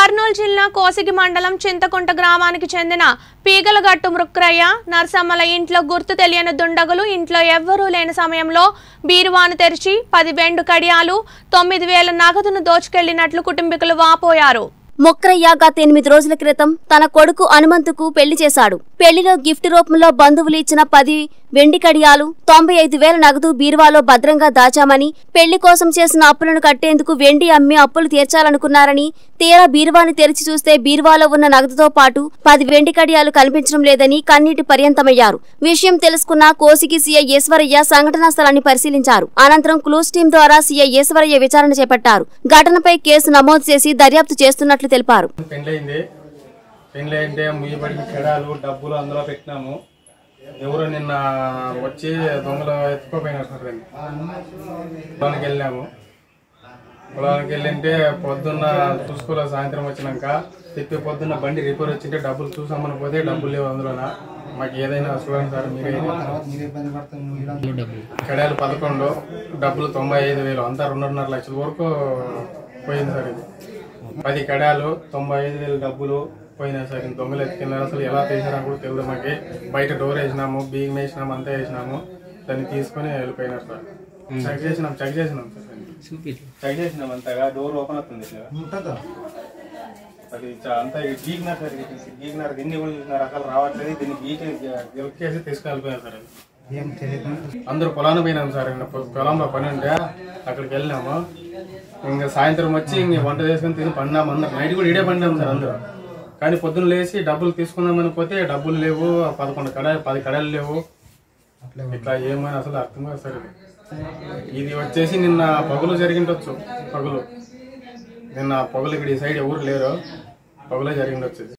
కర్నూలు జిల్లా కోసిగి మండలం చింతకుంట గ్రామానికి చెందిన పీగలగట్టు మృక్రయ్య నర్సమ్మల ఇంట్లో గుర్తు తెలియని దుండగులు ఇంట్లో ఎవ్వరూ లేని సమయంలో బీరువాను తెరిచి పది వెండు కడియాలు తొమ్మిది వేల నగదును దోచుకెళ్లినట్లు కుటుంబీకులు వాపోయారు మొక్రయ్య గత ఎనిమిది రోజుల క్రితం తన కొడుకు హనుమంతుకు పెళ్లి చేశాడు పెళ్లిలో గిఫ్ట్ రూపంలో బంధువులు ఇచ్చిన పది వెండి కడియాలు తొంభై ఐదు వేల నగదు బీరువాలో భద్రంగా దాచామని పెళ్లి కోసం చేసిన అప్పులను కట్టేందుకు వెండి అమ్మి అప్పులు తీర్చాలనుకున్నారని తీరా బీరువాని తెరిచి చూస్తే బీరువాలో ఉన్న నగదుతో పాటు పది వెండి కడియాలు కనిపించడం లేదని కన్నీటి పర్యంతమయ్యారు విషయం తెలుసుకున్న కోసికి సీఐ ఈశ్వరయ్య సంఘటనా స్థలాన్ని పరిశీలించారు అనంతరం క్లూస్ టీం ద్వారా సీఐ ఈశ్వరయ్య విచారణ చేపట్టారు ఘటనపై కేసు నమోదు చేసి దర్యాప్తు చేస్తున్నట్లు తెలిపారు పెళ్ళయింది పెళ్ళి అంటే ముయ్యబడిన కెడాలు డబ్బులు అందులో పెట్టినాము ఎవరు నిన్న వచ్చి దొంగలు ఎత్తుకోపోయినారు సార్ దాన్ని పొలానికి వెళ్ళాము పొలానికి వెళ్ళింటే పొద్దున్న చూసుకోలే సాయంత్రం వచ్చినాక తిప్పి పొద్దున్న బండి రిపేర్ వచ్చింటే డబ్బులు చూసామని పోతే డబ్బులు లేవు అందులోన మాకు ఏదైనా చూడండి సార్ మీరే కడాలు పదకొండు డబ్బులు తొంభై ఐదు వేలు అంతా రెండున్నర లక్షల వరకు పోయింది సార్ ఇది పది కడాలు తొంభై ఐదు వేలు డబ్బులు పోయినాయి సార్ ఇంత దొంగలు ఎత్తుకెళ్ళారు అసలు ఎలా తీసినా కూడా తెలియదు మాకి బయట డోర్ వేసినాము బియ్యం వేసినాము అంతా వేసినాము దాన్ని తీసుకొని వెళ్ళిపోయినారు సార్ చెక్ చేసినాం చెక్ చేసినాం సార్ దాన్ని. చెక్ చేసినాం అంతగా డోర్ ఓపెన్ అవుతుంది ఇట్లా. అది చా- అంతా గీకినారు సార్ ఇది. గీకినారు ఎన్ని కూడా చూసినారు అసలు రావట్లేదు దీన్ని గీకి గెలికేసి తీసుకెళ్ళిపోయారు సార్ అది. అందరూ పొలానికి పోయినాం సార్ ఇంకా పొ- పొలంలో పని ఉంటే అక్కడికి వెళ్ళినాము ఇంకా సాయంత్రం వచ్చి ఇంక వంట చేసుకుని తిని పడినాము అందరు నైట్ కూడా ఇడే పడినాము సార్ అందరూ కానీ పొద్దున్న లేచి డబ్బులు తీసుకుందామని పోతే డబ్బులు లేవు పదకొండు కడ పది కడలు లేవు ఇట్లా ఏమని అసలు అర్థం కాదు సార్ ఇది. ఇది వచ్చేసి నిన్న పగులు జరిగిండొచ్చు పగులు నిన్న పగులు ఇక్కడ ఈ సైడ్ ఎవరు లేరు పగులే జరిగిండొచ్చు ఇది.